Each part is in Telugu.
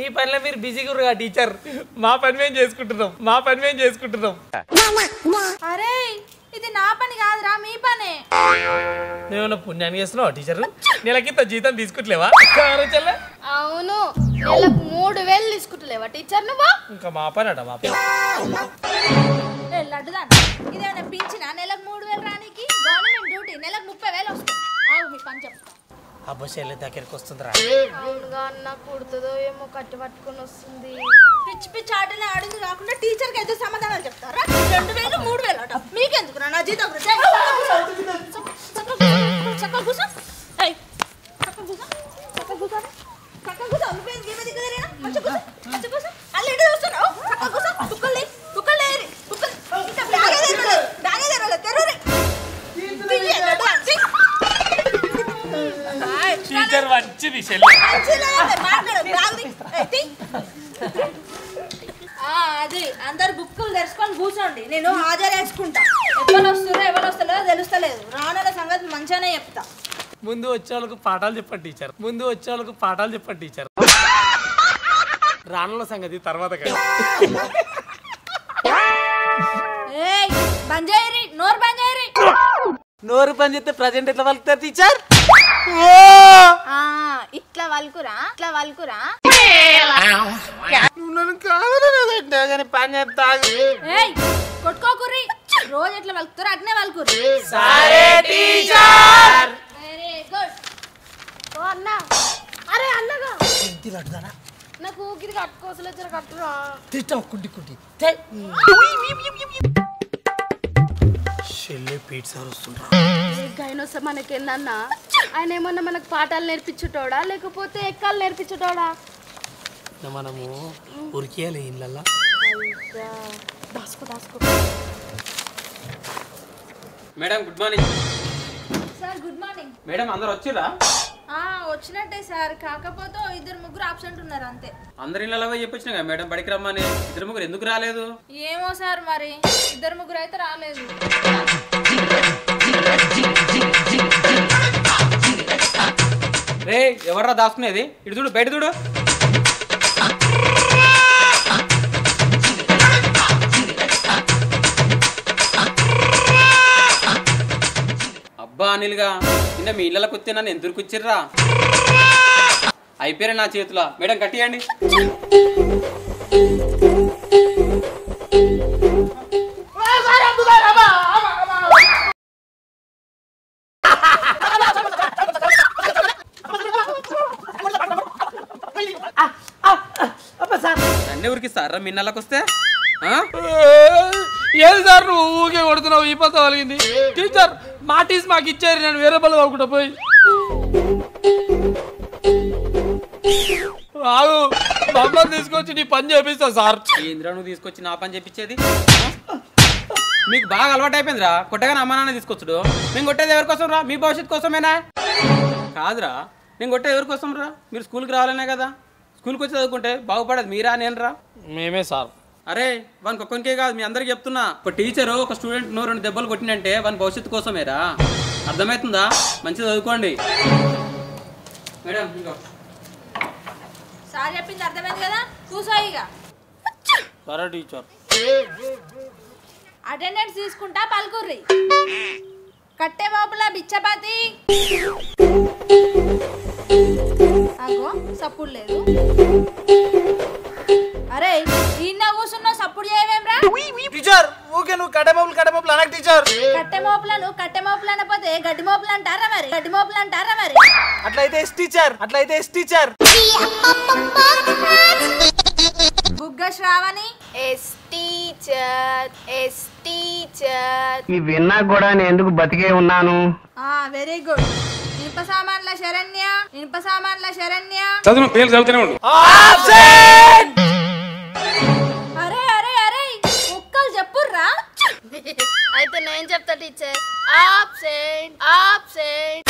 మీ పనిలో మీరు బిజీగా ఉన్నారు టీచర్ మా పని మేము చేసుకుంటున్నాం మా పని మేము చేసుకుంటున్నాం అరే ఇది నా పని కాదురా మీ పనే నువ్వేమన్నా పుణ్యాన్ని చేస్తున్నావా టీచర్ నెలకింత జీతం తీసుకుంటలేవా కారు చెల్లె అవును నెలకు మూడు వేలు తీసుకుంటలేవా టీచర్ నువ్వు ఇంకా మా పని అట మా పని ఏ లడ్డుదాన్ ఇదేమైనా పింఛనా నెలకు మూడు వేలు రానికి గవర్నమెంట్ డ్యూటీ నెలకు ముప్పై వేలు వస్తుంది ఆగు మీ పని చెప్తా అబ్బో చెల్లె దగ్గరికి వస్తుందిరా అవునుగా అన్న కుడుతుందో ఏమో కట్టి పట్టుకొని వస్తుంది పిచ్చి పిచ్చి ఆటలే ఆడింది కాకుండా టీచర్కి అయితే సమాధానాలు చెప్తారా రెండు వేలు మూడు వేలు అట మీకెందుకు నా జీతం గురించి ఏయ్, చక్కగా కూర్చో. చక్కగా కూర్చో. ఏయ్, చక్కగా కూర్చో. చక్కగా కూర్చో. చక్కగా కూర్చో. నువ్వేం గీమ దిక్కు తిరిగినా? మంచిగా కూర్చో. మంచిగా కూర్చో. అల్ల ఇటు చూస్తున్నావు? చక్కగా కూర్చో. కుక్కలు లేయి. కుక్కలు లేయిరి. కుక్కలు. ఇంత బ్యాగే తెరవలేదు. బ్యాగే తెరవలేదు. తెరవరి. తీయి, లడ్డు, తీయి. ఆయ్, టీచర్ మంచిది చెల్లె మంచిగా లేదు. మాట్లాడు. బ్యాగ్ తీ. ఏయ్, తీ. ఆ, అది అందరు బుక్కులు తెరుచుకొని కూర్చోండి నేను హాజరు వేసుకుంటా ఎవరు వస్తారో ఎవరు వస్తలేదో తెలుస్తలేదు రానుల సంగతి మంచిగానే చెప్తా ముందు వచ్చే వాళ్ళకు పాఠాలు చెప్పండి టీచర్ ముందు వచ్చే వాళ్ళకు పాఠాలు చెప్పండి టీచర్ రానుల సంగతి తర్వాత కదా. ఏయ్ బంజాయిరి నోరు బంజాయిరి నోరు పని చేస్తే ప్రజెంట్ ఎట్లా పలుకుతారు టీచర్ ఆ ఇట్లా వలుకురా ఇట్లా వలుకురా నువ్వు నన్ను కావాలనేదంటే కానీ పని చేస్తా ఏయ్ కొట్టుకోకుర్రి రోజు ఎట్లా వలుకుతారు అట్నే వలుకుర్రి సరే టీచర్ వెరీ గుడ్ ఓ అన్న అరే అన్నగా నాకు ఊకిరి కట్టుకోసలే జర కట్టురా కుంటి కుంటి చెల్లి పీట్ సార్ వస్తుండ్రా ఆయన వస్తే మనకేందన్నా ఆయన ఏమన్నా మనకు పాఠాలు నేర్పించుటోడా లేకపోతే ఎక్కాలు నేర్పించుటోడా మనము ఉరికేయాలి ఇళ్ళల్లో దాసుకో దాసుకో madam good morning sir good morning madam అందరు వచ్చిరా ఆ వచ్చినట్టే సార్ కాకపోతే ఓ ఇద్దరు ముగ్గురు అబ్సెంట్ ఉన్నారు అంతే అందరి ఇళ్ళలో చెప్పొచ్చిన కదా మేడం బడికి రమ్మని ఇద్దరు ముగ్గురు ఎందుకు రాలేదు ఏమో సార్ మరి ఇద్దరు ముగ్గురు అయితే రాలేదు రే ఎవర్రా దాచుకునేది ఇటు చూడు బయట చూడు అబ్బా అనిల్గా నిన్న మీ ఇళ్ళకి వస్తే నన్ను ఎందుకు వచ్చిర్రా అయిపోయారు నా చేతిలో మేడం కట్టియండి నన్ను ఊరికి సార్రా మీ ఇళ్ళకి వస్తే ఆ? ఏది సార్ నువ్వు ఊకే కొడుతున్నావు ఈ పక్క కలిగింది టీచర్ మాటీస్ మాకు ఇచ్చారు నేను వేరే పనులు కాకుండా పోయి రాదు మమ్మల్ని తీసుకొచ్చి నీ పని చేపిస్తా సార్ ఏంద్రా నువ్వు తీసుకొచ్చి నా పని చెప్పించేది మీకు బాగా అలవాటు అయిపోయిందిరా కొట్టగానే అమ్మ నాన్న తీసుకొచ్చుడు మేము కొట్టేది ఎవరి కోసం రా మీ భవిష్యత్తు కోసమేనా కాదురా నేను కొట్టేది ఎవరి కోసం రా మీరు స్కూల్కి రావాలనే కదా స్కూల్కి వచ్చి చదువుకుంటే బాగుపడేది మీరా నేను రా మేమే సార్ అరే వానికి ఒక్కరికే కాదు మీ అందరికి చెప్తున్నా ఒక టీచర్ ఒక స్టూడెంట్ నో రెండు దెబ్బలు కొట్టినంటే వాని భవిష్యత్తు కోసమేరా అర్థమవుతుందా మంచిగా చదువుకోండి మేడం ఇంకో సార్ చెప్పింది అర్థమైంది కదా కూసో ఇక సరే టీచర్ అటెండెన్స్ తీసుకుంటా పలుకుర్రి కట్టె మోపుల బిచ్చపాతి అగో సప్పుడు లేదు అరే ఈయన కూర్చున్నావు సప్పుడు చేయవేమ్రా టీచర్ ఊకే నువ్వు కడమపులు కడమపులు అనకు టీచర్ కట్టె మోపులను కట్టె మోపులు అనకపోతే గడ్డి మోపులు అంటారా మరి గడ్డి మోపులు అంటారా మరి అట్లయితే ఎస్ టీచర్ అట్లయితే yes teacher Bugga Sravani yes teacher yes teacher ఈ విన్నా కూడా నేను ఎందుకు బతికే ఉన్నాను ఆ వెరీ గుడ్ ఇనుప సామాన్ల శరణ్య ఇనుప సామాన్ల శరణ్య చదువు పేర్లు చదువుతూనే ఉండు అరే అరే అరే కుక్కలు చెప్పుర్రా అయితే నేను చెప్తా టీచర్ ఆబ్సెంట్ ఆబ్సెంట్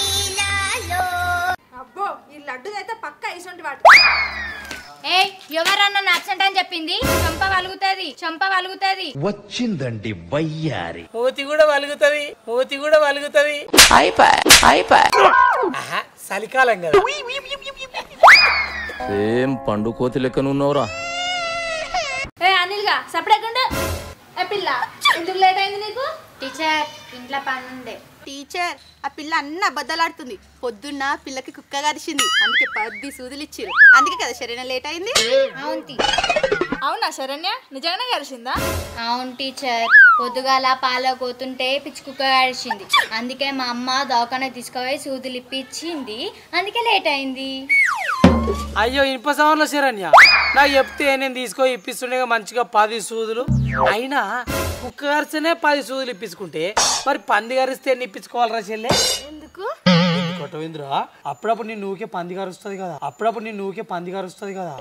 అబ్బో ఈ లడ్డుదైతే పక్క ఇసొంటి వాటి ఏ ఎవరన్నా అబ్సెంట్ అని చెప్పింది చంప వలుగుతుంది చంప వలుగుతుంది వచ్చిందండి వయ్యారి మూతి కూడా వలుగుతుంది మూతి కూడా వలుగుతుంది ఆహా, చలికాలం కదా సేమ్ పండు కోతి లెక్కనున్నావురా ఏ అనిల్గా సపడకుండా ఏ పిల్ల ఎందుకు లేట్ అయింది నీకు టీచర్ ఇంట్లో పని ఉండే టీచర్ ఆ పిల్ల అన్ని అబద్ధాలాడుతుంది పొద్దున్న పిల్లకి కుక్క కరిచింది అందుకే పద్ది సూదులు ఇచ్చిరు అందుకే కదా శరీరం లేట్ అయింది అవును టీ- అవునా శరణ్య నిజంగానే కలిసిందా అవును టీచర్ పొద్దుగాల పాల కోతుంటే పిచ్చి కుక్క గడిచింది అందుకే మా అమ్మ దవాఖాన తీసుకుపోయి సూదులు ఇప్పించింది అందుకే లేట్ అయింది అయ్యో ఇనుప సవర్లో శరణ్య నాకు చెప్తే నేను తీసుకో ఇప్పిస్తుండే మంచిగా పది సూదులు అయినా కుక్క కరిస్తేనే పది సూదులు ఇప్పించుకుంటే మరి పంది కరిస్తే ఎన్ని ఇప్పించుకోవాలరా చెల్లె ఎందుకు కొట్టవేంద్రా అప్పుడప్పుడు నేను నువ్వుకే పంది కరుస్తుంది కదా అప్పుడప్పుడు నేను నువ్వుకే పంది కరుస్తుంది కదా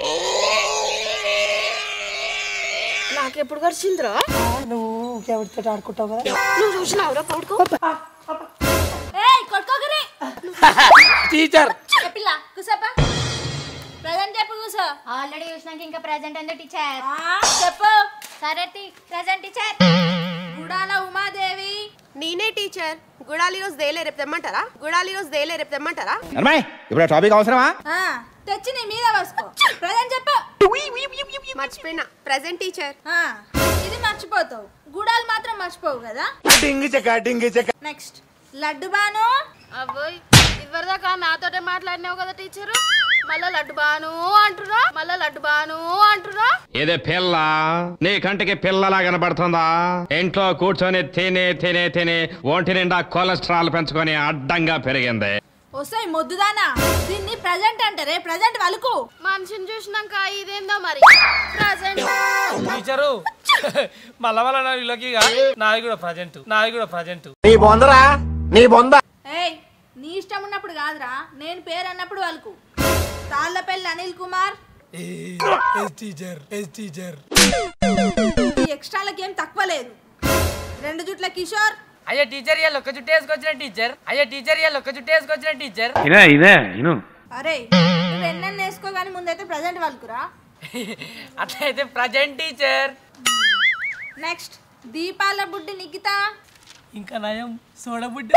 నాకెప్పుడు కరిచిందిరా నువ్వు ఊకే ఎవరితో ఆడుకుంటావు కదా నువ్వు చూసినావురా పడుకో ఏయ్ కొట్టుకోకరి టీచర్ ఏ పిల్ల కూసప్పా ప్రజెంట్ చెప్పు కూసో ఆల్రెడీ చూసినాక ఇంకా ప్రజెంట్ ఎందుకు టీచర్ ఆ, చెప్పు సరే ప్రజెంట్ టీచర్ గుడాల ఉమాదేవి నేనే టీచర్ గుడాలి రోజు దేలే రేపు తెమ్మంటారా గుడాలి రోజు దేలే రేపు తెమ్మంటారా అమ్మాయి ఇప్పుడు ఆ టాపిక్ అవసరమా ఆ, తెచ్చి నీ మీద వేసుకో ప్రజెంట్ చెప్పు మర్చిపోయినా ప్రజెంట్ టీచర్ ఆ, ఇది మర్చిపోతావు గుడాలు మాత్రం మర్చిపోవు కదా నెక్స్ట్ లడ్డు బాను అవ్వోయ్ ఇవరిదాకా నాతోటే మాట్లాడినావు కదా టీచరు మళ్ళా లడ్డు బాను అంటురా మళ్ళా లడ్డు బాను అంటురా ఇదే పిల్ల నీ కంటికి పిల్లలా కనబడుతుందా ఇంట్లో కూర్చొని తిని తిని తిని ఒంటి నిండా కొలెస్ట్రాల్ పెంచుకొని అడ్డంగా పెరిగింది వస్తాయి మొద్దుదానా దీన్ని ప్రజెంట్ అంటారే ప్రజెంట్ వలుకు మనిషిని చూసినాక ఇదేందో మరి ప్రజెంట్ టీచరు మళ్ళా మళ్ళా నా ఇళ్ళకి నాది కూడా ప్రజెంట్ నాది కూడా ప్రజెంట్ నీ బొందరా నీ బొంద ఏయ్ నీ ఇష్టం ఉన్నప్పుడు కాదురా నేను పేరు అన్నప్పుడు వలుకు తాళ్ళపల్లి అనిల్ కుమార్ టీచర్ టీచర్ ఈ ఎక్స్ట్రాలకి ఏం తక్కువ లేదు రెండు జుట్ల కిషోర్ అయ్యా టీచర్ ఇవాళ ఒక్క చుట్టూ వేసుకొచ్చిన టీచర్ అయ్యా టీచర్ ఇవాళ ఒక్క చుట్టూ వేసుకొచ్చిన టీచర్ ఇదే ఇదే ఇను అరే నువ్వు ఎన్నెన్న వేసుకో కానీ ముందైతే ప్రజెంట్ వలుకురా అట్లయితే ప్రజెంట్ టీచర్ నెక్స్ట్ దీపాల బుడ్డి నిఖిత ఇంకా నయం సోడబుడ్డ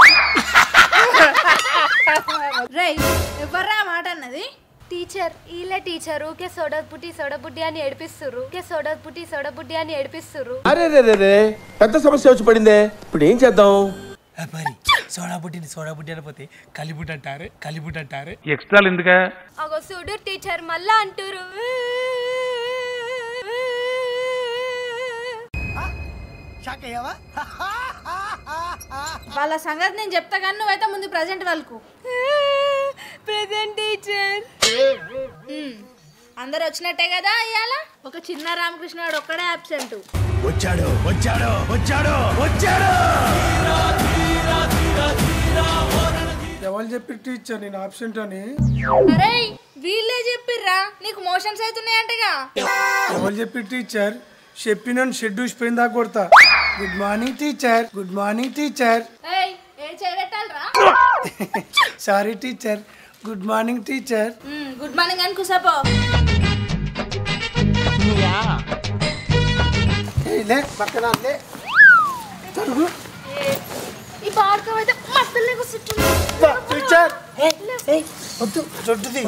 రేయ్ ఎవర్రా ఆ మాట అన్నది టీచర్ ఈలే టీచర్ ఊకే సోడా పుట్టి సోడా బుడ్డి అని ఏడిపిస్తుర్రు ఊకే సోడా పుట్టి సోడా బుడ్డి అని ఏడిపిస్తుర్రు అరే రే రే రే పెద్ద సమస్య వచ్చి పడిందే ఇప్పుడు ఏం చేద్దాం మరి సోడా బుడ్డిని సోడా బుడ్డి అనపోతే కలిబుడ్ అంటారు కలిబుడ్ అంటారు ఎక్స్ట్రాలు ఎందుకా అగో చూడు టీచర్ మళ్ళా అంటురు వాళ్ళ సంగతి నేను చెప్తా కానీ నువ్వైతే ముందు ప్రజెంట్ వాళ్ళకు ప్రెసెంట్ టీచర్ అందరు వచ్చినట్టే కదా ఇవాళ ఒక చిన్న రామకృష్ణ వాడు ఒక్కడే అబ్సెంట్ వచ్చాడు వచ్చాడు వచ్చాడు వచ్చాడు ఎవరు చెప్పి టీచర్ నేను ఆబ్సెంట్ అని అరే వీళ్ళే చెప్పిర్రా నీకు మోషన్స్ అవుతున్నాయంటగా ఎవరు చెప్పి టీచర్ చెప్పిన షెడ్ ఊసిపోయిన దాకా కొడతా good morning teacher good morning teacher ఏయ్ ఏ చేయబెట్టాలరా sorry teacher good morning teacher good morning అని కుసాపో లే పక్కన లే జరుగు ఈ బాడకం అయితే మస్తు లేకు చుట్టూ టీచర్ వద్దు జొడ్డుది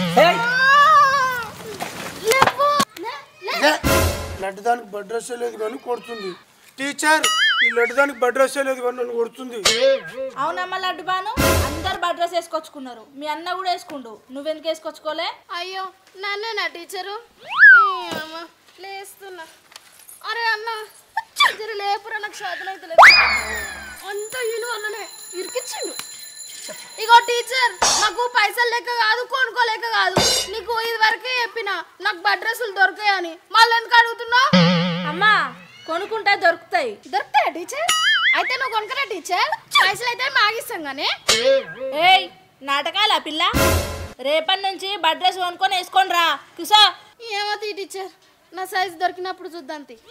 లేవు లే లడ్డు దానికి బడ్ డ్రెస్ లేదు కానీ కొడుతుంది టీచర్ ఈ లడ్డు దానికి బడ్ డ్రెస్ లేదు కానీ నన్ను కొడుతుంది అవునమ్మ లడ్డు బాను అందరు బడ్రస్ వేసుకొచ్చుకున్నారు మీ అన్న కూడా వేసుకుండు నువ్వెందుకు వేసుకొచ్చుకోలే అయ్యో నన్నేనా టీచరు ఈ అమ్మ, లేస్తున్నా అరే అన్న జర లేపురా నాకు చేతులు అయితే లేదు అంత ఈయన వల్లనే ఇరికిచ్చిండు ఇగో టీచర్ నాకు పైసలు లెక్క కాదు కొనుక్కోలేక కాదు నీకు ఇది వరకే చెప్పిన నాకు బడ్ డ్రెస్సులు దొరికాయని మళ్ళీ ఎందుకు అడుగుతున్నావు అమ్మా కొనుక్కుంటే దొరుకుతాయి దొరుకుతాయా టీచర్ అయితే నువ్వు కొనుక్కరా టీచర్ పైసలు అయితే మాగిస్తాం కానీ ఏయ్ నాటకాల పిల్ల రేపటి నుంచి బడ్రస్ కొనుక్కొని వేసుకొని రా కుసా ఏమవుతుంది టీచర్ నా సైజు దొరికినప్పుడు చూద్దాం తీ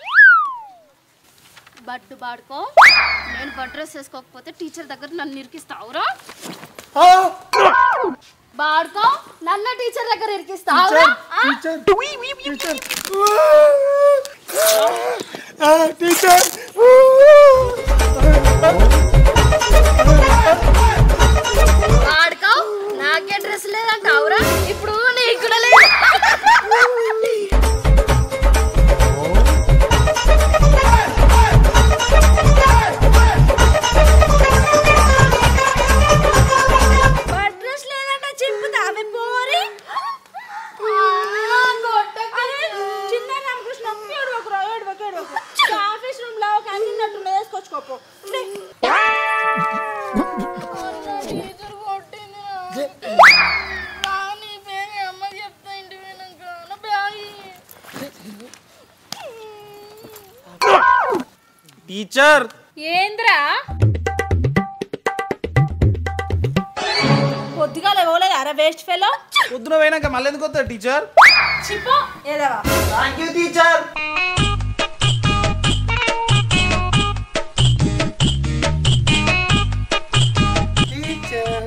బట్టు బాడుకో నేను బట్ డ్రెస్ వేసుకోకపోతే టీచర్ దగ్గర నన్ను ఇరికిస్తావురా బాడుకో నన్ను టీచర్ దగ్గర ఇరికిస్తావురా ఆ? టీచర్ బాడుకో నాకే డ్రెస్ లేదంటావురా ఇప్పుడు నీకు కూడా లేదు టీచర్ ఏంద్రా పొద్దుగా లేవలేదు అరే వేస్ట్ ఫెలో పొద్దున పోయినాక మళ్ళీ ఎందుకు వస్తారు టీచర్ చిప్పో ఏదవా thank you teacher teacher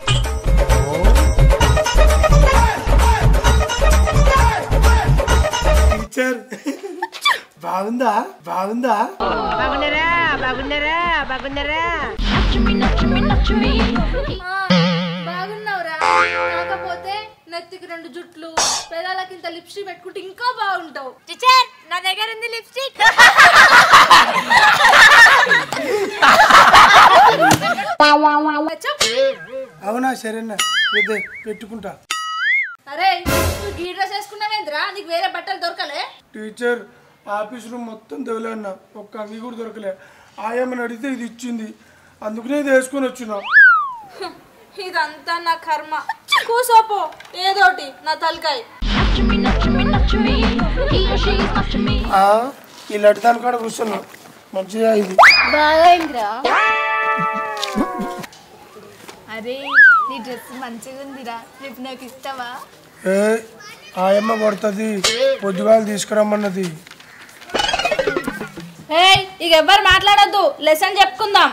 teacher బాగుందా బాగుందా బాగున్నావురా కాకపోతే నెత్తికి రెండు జుట్లు పెదాలకి ఇంత లిప్స్టిక్ పెట్టుకుంటే ఇంకా బాగుంటావు టీచర్ నా దగ్గర ఉంది లిప్స్టిక్ అవునా సరేనా పెద్ద పెట్టుకుంటా అరే నువ్వు గీ డ్రెస్ వేసుకున్నావేంద్రా నీకు వేరే బట్టలు దొరకలే టీచర్ ఆఫీసులో మొత్తం దొరలేన్న ఒక్క అంగి కూడా దొరకలే ఆయమ్మని అడిగితే ఇది ఇచ్చింది అందుకనే ఇది వేసుకొని వచ్చినా ఇదంతా నా కర్మ కూసోపో ఏదోటి నా తలకాయ ఆ, ఈ లడ్డు దాని కాడ కూర్చున్నా మంచిగా ఇది బాగైందిరా అరే నీ డ్రెస్ మంచిగా ఉందిరా రేపు నాకు ఇస్తావా ఏ ఆయమ్మ కొడుతుంది పొద్దుగాలు తీసుకురమ్మన్నది ఏయ్ ఇక ఎవ్వరు మాట్లాడొద్దు లెసన్ చెప్పుకుందాం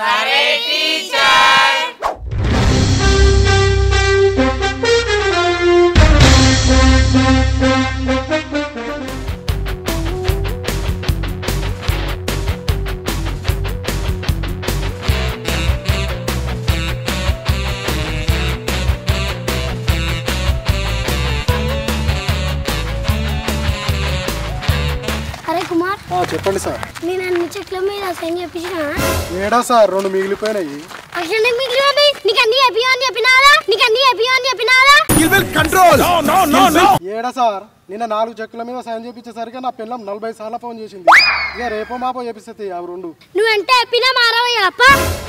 అరే కుమార్ చెప్పండి సార్ నేను అన్ని చెట్ల మీద సైన్ చెప్పించిన ఏడా సార్ రెండు మిగిలిపోయినాయి అక్షరం మిగిలినవి నీకు అన్ని చెప్పియా అని చెప్పినారా నీకు అన్ని చెప్పియా అని చెప్పినారా కంట్రోల్ ఏడా సార్ నిన్న నాలుగు చెక్కుల మీద సైన్ చేపించేసరికి నా పిల్లం నలభై సార్లు ఫోన్ చేసింది ఇక రేపో మాపో చేపిస్తుంది అవి రెండు నువ్వంటే చెప్పినా మారవయ్యా అప్ప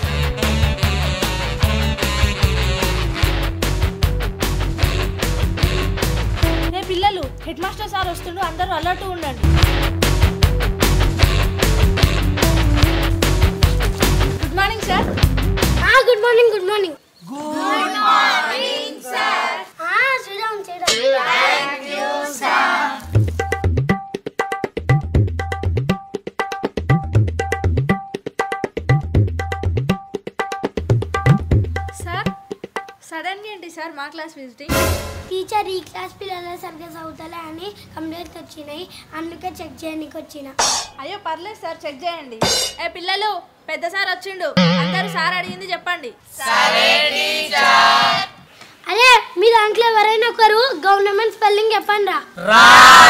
ఏ పిల్లలు హెడ్ మాస్టర్ సార్ వస్తుండు అందరూ అలర్ట్ ఉండండి good morning sir good morning good morning good morning sir Sriram Sriram sir sudden ఏంటి సార్ మా క్లాస్ విజిటింగ్ టీచర్ ఈ క్లాస్ పిల్లలు సరిగ్గా చదువుతలే అని కంప్లైంట్స్ వచ్చినాయి అందుకే చెక్ చేయడానికి వచ్చిన అయ్యో పర్లేదు సార్ చెక్ చేయండి ఏ పిల్లలు పెద్ద సార్ వచ్చిండు అందరూ సార్ అడిగింది చెప్పండి అరే మీ దాంట్లో ఎవరైనా ఒకరు గవర్నమెంట్ స్పెల్లింగ్ చెప్పండి రా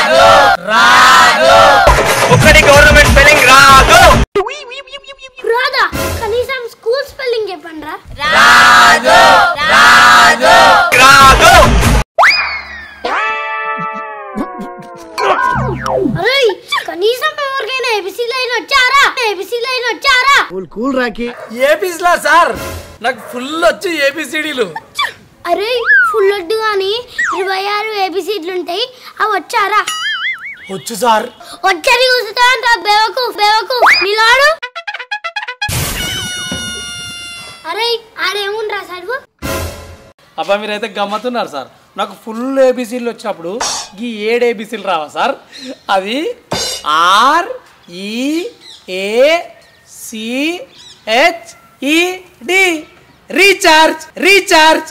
ఒక్కడి గవర్నమెంట్ స్పెల్లింగ్ రాదు రాదా కనీసం స్కూల్ స్పెల్లింగ్ చెప్పండి రా రాదు అరే కనీసం ఎవరికైనా ఏబిసి లైన్ వచ్చారా ఏబిసి లైన్ వచ్చారా కూల్ రాకి ఏపీస్లా సార్ నాకు ఫుల్ వచ్చి ఏపీసీడీలు అరే ఫుల్ వడ్డు కానీ ఇరవై ఆరు ఏబిసిడ్లు ఉంటాయి అవి వచ్చారా వచ్చు సార్ వచ్చరి కూర్చుతావంట బేవకు బేవకు నిలాడు అరే ఆడేముండ్రా చదువు అబ్బా మీరైతే గమ్మతున్నారు సార్ నాకు ఫుల్ ఏబీసీలు వచ్చినప్పుడు ఈ ఏడు ఏబీసీలు రావా సార్ అది R E A C H E D recharge recharge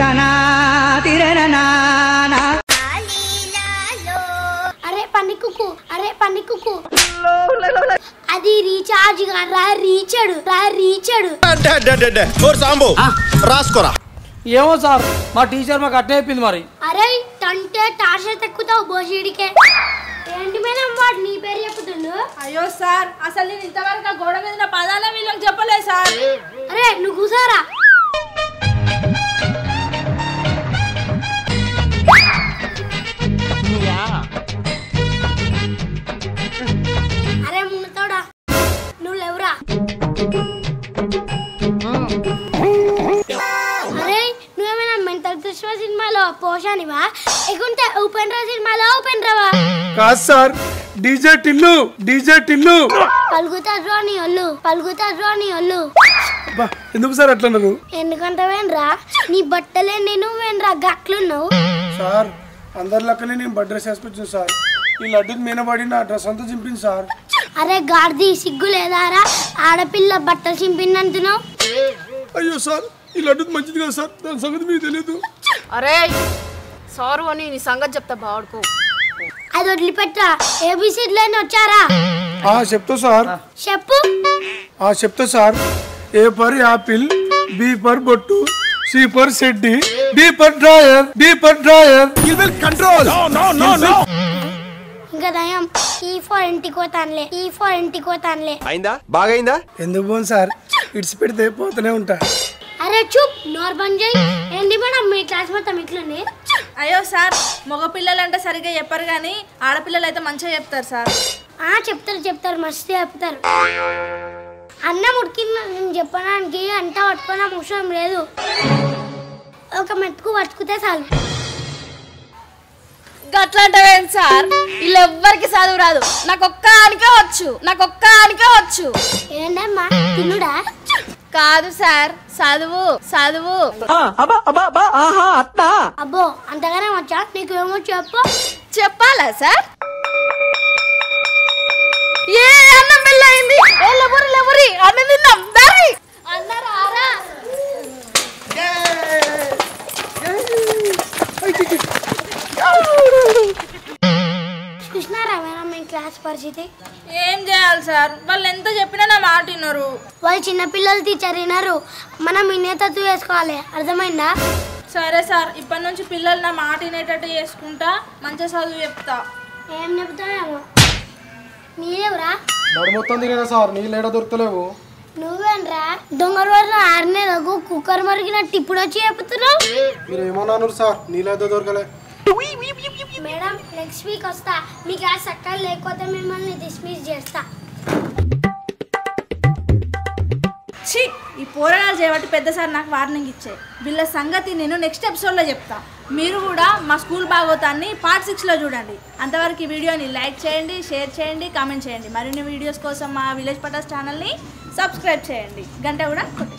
అరే పన్ని కుక్కు అరే పన్ని కుక్కు అది రీఛార్జ్ రా రీచడు రా రీచడు సాంబు రాసుకోరా ఏమో సార్ మా టీచర్ మాకు అట్టే చెప్పింది మరి అరే తంటే టార్చర్ ఎక్కుతావు బోషిడికే ఏంటి మేడం వాడు నీ పేరు చెప్పుతుండు అయ్యో సార్ అసలు నేను ఇంతవరకు ఆ గోడ మీద నా పదాలే వీళ్ళకి చెప్పలేదు సార్ అరే నువ్వు కూసారా అరే మున్నతోడా నువ్వు లేవురా అరే నువ్వేమైనా మెంటల్ కృష్ణ సినిమాలో పోషానివా లేకుంటే ఉపేంద్ర సినిమాలో ఉపేంద్రవా కాదు sir DJ Tillu DJ Tillu పలుకుతారు నీ ఒళ్ళు పలుకుతారు నీ ఒళ్ళు బా ఎందుకు సార్ అట్లా అన్నారు ఎందుకంటే వేనరా నీ బట్టలే నేను వేనరా గట్లున్నావు సార్ అందరి లెక్కనే నేను బర్త్ డ్రెస్ వేసుకొచ్చాను సార్ ఈ లడ్డు మీద పడి నా డ్రెస్ అంతా చింపింది సార్ అరే గాడిది సిగ్గు లేదారా ఆడపిల్ల బట్టలు చింపిందంటున్నావు అయ్యో సార్ ఈ లడ్డు మంచిది కదా సార్ దాని సంగతి మీకు తెలియదు అరే సారు అని నీ సంగతి చెప్తా బాడుకో అది వదిలిపెట్టరా ఏబిసిడ్లని వచ్చారా ఆ చెప్తా సార్ చెప్పు ఆ చెప్తా sir A for apple B for బొట్టు సి పర్ సెడ్డి D for drawer D for drawer control ఇంకా దయం ఈ ఫోర్ ఇంటికి పోతానులే ఈ ఫోర్ ఇంటికి పోతానులే అయిందా బాగైందా ఎందుకు పోను సార్ ఇడిచి పెడితే పోతూనే ఉంటా అరే చూప్ నోర్ బంద్ చేయి ఏంటి మేడం మీ క్లాస్ మొత్తం ఇట్లుంది అయ్యో సార్ మగ పిల్లలు అంటే సరిగ్గా చెప్పరు కానీ ఆడపిల్లలు అయితే మంచిగా చెప్తారు సార్ ఆ చెప్తారు చెప్తారు మస్తు చెప్తారు అన్నం ఉడికింది నేను చెప్పడానికి అంతా పట్టుకోవడం అవసరం లేదు ఒక మెతుకు పట్టుకుతే చాలు గట్లాంటివేం సార్ వీళ్ళు ఎవ్వరికి చదువు రాదు నాకు ఒక్క ఆనికే వచ్చు నాకు ఒక్క ఆనికే వచ్చు ఏంటమ్మా తినుడా కాదు సార్ చదువు చదువు అబ్బో అంతగానే వచ్చా నీకు ఏమో చెప్పు చెప్పాలా సార్ ఏ అన్నం పెళ్ళయింది ఏ లెవరి లెవరి అన్నం తిందాం దారి అన్నారా ఆరా చూసినారా మేడం మీ క్లాస్ పరిస్థితి ఏం చేయాలి సార్ వాళ్ళు ఎంత చెప్పినా నా మాట విన్నారు వాళ్ళు చిన్నపిల్లలు టీచర్ వినరు మనం వినేతత్వం వేసుకోవాలి అర్థమైందా సరే సార్ ఇప్పటి నుంచి పిల్లలు నా మాట వినేటట్టు చేసుకుంటా మంచిగా చదువు చెప్తా ఏం చెప్తావేమో నీదేవురా బడి మొత్తం తినేదా సార్ నీళ్ళు ఏడ దొరుకుతలేవు నువ్వేంట్రా దొంగ రోజున ఆరినేలకు కుక్కర్ మరిగినట్టు ఇప్పుడు వచ్చి చెప్తున్నావు మీరు ఏమన్నారు సార్ నీళ్ళేదో దొరకలే మేడం నెక్స్ట్ వీక్ వస్తా మీ క్లాస్ అక్కడ లేకపోతే మిమ్మల్ని డిస్మిస్ చేస్తా ఛీ ఈ పోరాటాలు చేయబట్టి పెద్ద సార్ నాకు వార్నింగ్ ఇచ్చాయి వీళ్ళ సంగతి నేను నెక్స్ట్ ఎపిసోడ్లో చెప్తా మీరు కూడా మా స్కూల్ భాగవతాన్ని పార్ట్ సిక్స్లో చూడండి అంతవరకు ఈ వీడియోని లైక్ చేయండి షేర్ చేయండి కామెంట్ చేయండి మరిన్ని వీడియోస్ కోసం మా విలేజ్ పటాస్ ఛానల్ని సబ్స్క్రైబ్ చేయండి గంట కూడా కొట్టండి